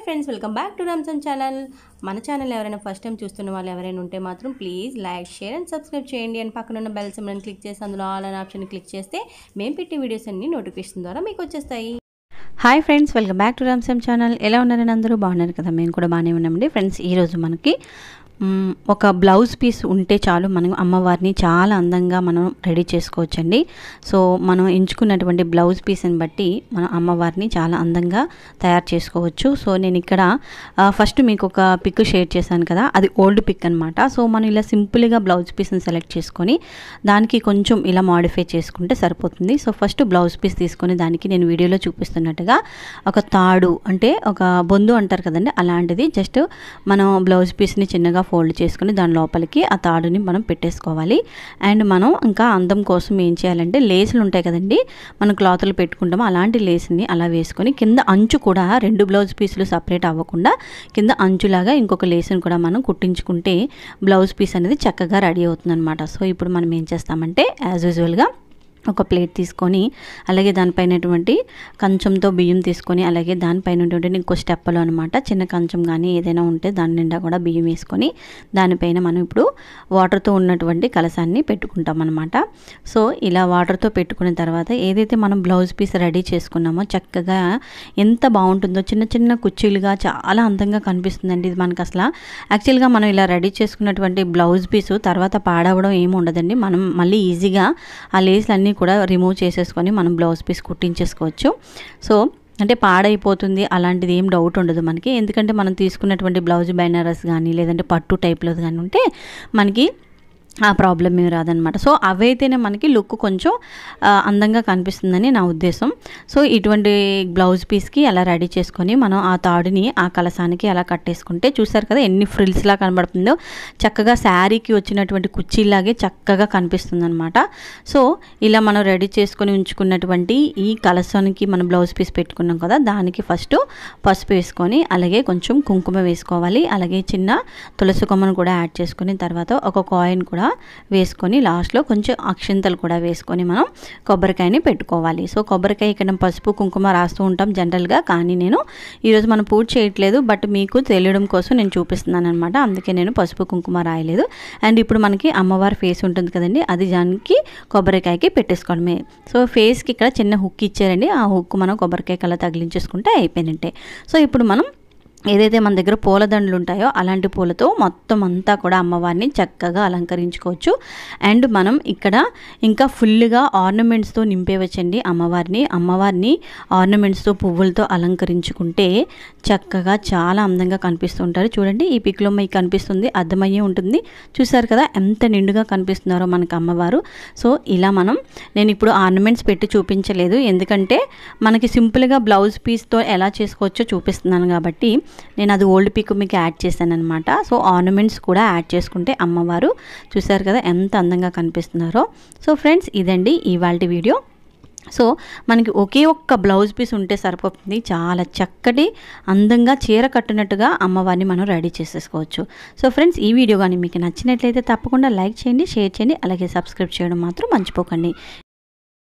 friends welcome back to Ranjan channel మన channel ఎవరైనా first time చూస్తున్న వాళ్ళు ఎవరైనా ఉంటే మాత్రం please like share and subscribe చేయండి అని పక్కన ఉన్న బెల్ సింబల్ని క్లిక్ చేసి అందులో ఆల్ అనే ఆప్షన్ క్లిక్ చేస్తే మేము పెట్టే వీడియోస్ అన్ని నోటిఫికేషన్ ద్వారా మీకు వచ్చేస్తాయి hi friends welcome back to Ramsam channel ఎలా ఉన్నారని అందరూ బాగున్నారు కదా మేము కూడా బాగానే ఉన్నామండి ఫ్రెండ్స్ ఈరోజు మనకి మ్, ఒక బ్లౌజ్ పీస్ ఉంటే చాలు మనం అమ్మవారిని చాలా అందంగా మనం రెడీ చేసుకోవచ్చండి సో మనం ఎంచుకున్నటువంటి బ్లౌజ్ పీస్ని బట్టి మనం అమ్మవారిని చాలా అందంగా తయారు చేసుకోవచ్చు సో నేను ఇక్కడ ఆ, ఫస్ట్ మీకు ఒక పిక్ షేర్ చేశాను కదా అది ఓల్డ్ పిక్ అనమాట సో మనం ఇలా సింపుల్గా బ్లౌజ్ పీస్ని సెలెక్ట్ చేసుకొని దానికి కొంచెం ఇలా మాడిఫై చేసుకుంటే సరిపోతుంది సో ఫస్ట్ బ్లౌజ్ పీస్ తీసుకొని దానికి నేను వీడియోలో చూపిస్తున్నట్టుగా ఒక తాడు అంటే ఒక బొందు అంటారు కదండి అలాంటిది జస్ట్ మనం బ్లౌజ్ పీస్ని చిన్నగా ఫోల్డ్ చేసుకుని దాని లోపలికి ఆ తాడుని మనం పెట్టేసుకోవాలి అండ్ మనం ఇంకా అందం కోసం ఏం చేయాలంటే లేసులు ఉంటాయి కదండి మనం క్లాతులు పెట్టుకుంటాము అలాంటి లేస్ని అలా వేసుకొని కింద అంచు కూడా రెండు బ్లౌజ్ పీసులు సపరేట్ అవ్వకుండా కింద అంచులాగా ఇంకొక లేస్ని కూడా మనం కుట్టించుకుంటే బ్లౌజ్ పీస్ అనేది చక్కగా రెడీ అవుతుంది అనమాట సో ఇప్పుడు మనం ఏం చేస్తామంటే యాజ్ యూజువల్గా ఒక ప్లేట్ తీసుకొని అలాగే దానిపైనటువంటి కంచంతో బియ్యం తీసుకొని అలాగే దానిపైన ఉన్నటువంటి ఇంకో స్టెప్పలో అనమాట చిన్న కంచం కానీ ఏదైనా ఉంటే దాని నిండా కూడా బియ్యం వేసుకొని దానిపైన మనం ఇప్పుడు వాటర్తో ఉన్నటువంటి కలసాన్ని పెట్టుకుంటాం అనమాట సో ఇలా వాటర్తో పెట్టుకున్న తర్వాత ఏదైతే మనం బ్లౌజ్ పీస్ రెడీ చేసుకున్నామో చక్కగా ఎంత బాగుంటుందో చిన్న చిన్న కుర్చీలుగా చాలా అందంగా కనిపిస్తుందండి ఇది మనకు అసలు యాక్చువల్గా మనం ఇలా రెడీ చేసుకున్నటువంటి బ్లౌజ్ పీసు తర్వాత పాడవడం ఏమి ఉండదండి మనం మళ్ళీ ఈజీగా ఆ లేస్లు అన్నీ కూడా రిమూవ్ చేసేసుకొని మనం బ్లౌజ్ పీస్ కుట్టించేసుకోవచ్చు సో అంటే పాడైపోతుంది అలాంటిది ఏం డౌట్ ఉండదు మనకి ఎందుకంటే మనం తీసుకున్నటువంటి బ్లౌజ్ బైనరస్ కానీ లేదంటే పట్టు టైప్లోది కానీ ఉంటే మనకి ఆ ప్రాబ్లం ఏమి రాదనమాట సో అవైతేనే మనకి లుక్ కొంచెం ఆ, అందంగా కనిపిస్తుందని నా ఉద్దేశం సో ఇటువంటి బ్లౌజ్ పీస్కి అలా రెడీ చేసుకొని మనం ఆ తాడుని ఆ కలసానికి అలా కట్టేసుకుంటే చూసారు కదా ఎన్ని ఫ్రిల్స్లా కనబడుతుందో చక్కగా శారీకి వచ్చినటువంటి కుర్చీలాగే చక్కగా కనిపిస్తుంది అనమాట సో ఇలా మనం రెడీ చేసుకొని ఉంచుకున్నటువంటి ఈ కలసానికి మనం బ్లౌజ్ పీస్ పెట్టుకున్నాం కదా దానికి ఫస్ట్ పసుపు వేసుకొని అలాగే కొంచెం కుంకుమ వేసుకోవాలి అలాగే చిన్న తులసి కొమ్మను కూడా యాడ్ చేసుకొని తర్వాత ఒక కాయిన్ కూడా వేసుకొని లాస్ట్లో కొంచెం అక్షింతలు కూడా వేసుకొని మనం కొబ్బరికాయని పెట్టుకోవాలి సో కొబ్బరికాయ ఇక్కడ పసుపు కుంకుమ రాస్తూ ఉంటాం జనరల్గా కానీ నేను ఈరోజు మనం పూజ చేయట్లేదు బట్ మీకు తెలియడం కోసం నేను చూపిస్తున్నాను అనమాట అందుకే నేను పసుపు కుంకుమ రాయలేదు అండ్ ఇప్పుడు మనకి అమ్మవారి ఫేస్ ఉంటుంది కదండి అది దానికి కొబ్బరికాయకి పెట్టేసుకోవడమే సో ఫేస్కి ఇక్కడ చిన్న హుక్ ఇచ్చారండి ఆ హుక్ మనం కొబ్బరికాయ కల్లా తగిలించేసుకుంటే అయిపోయినట్టే సో ఇప్పుడు మనం ఏదైతే మన దగ్గర పూలదండలు ఉంటాయో అలాంటి పూలతో మొత్తం అంతా కూడా అమ్మవారిని చక్కగా అలంకరించుకోవచ్చు అండ్ మనం ఇక్కడ ఇంకా ఫుల్గా ఆర్నమెంట్స్తో నింపేవచ్చండి అమ్మవారిని అమ్మవారిని ఆర్నమెంట్స్తో పువ్వులతో అలంకరించుకుంటే చక్కగా చాలా అందంగా కనిపిస్తుంటారు చూడండి ఈ పిక్లో మీకు కనిపిస్తుంది అర్థమయ్యే ఉంటుంది చూసారు కదా ఎంత నిండుగా కనిపిస్తున్నారో మనకు అమ్మవారు సో ఇలా మనం నేను ఇప్పుడు ఆర్నమెంట్స్ పెట్టి చూపించలేదు ఎందుకంటే మనకి సింపుల్గా బ్లౌజ్ పీస్తో ఎలా చేసుకోవచ్చో చూపిస్తున్నాను కాబట్టి నేను అది ఓల్డ్ పిక్ మీకు యాడ్ చేశాను అనమాట సో ఆర్నమెంట్స్ కూడా యాడ్ చేసుకుంటే అమ్మవారు చూసారు కదా ఎంత అందంగా కనిపిస్తున్నారో సో ఫ్రెండ్స్ ఇదండి ఇవాళ వీడియో సో మనకి ఒకే ఒక్క బ్లౌజ్ పీస్ ఉంటే సరిపోతుంది చాలా చక్కటి అందంగా చీర కట్టినట్టుగా అమ్మవారిని మనం రెడీ చేసేసుకోవచ్చు సో ఫ్రెండ్స్ ఈ వీడియో కానీ మీకు నచ్చినట్లయితే తప్పకుండా లైక్ చేయండి షేర్ చేయండి అలాగే సబ్స్క్రైబ్ చేయడం మాత్రం మర్చిపోకండి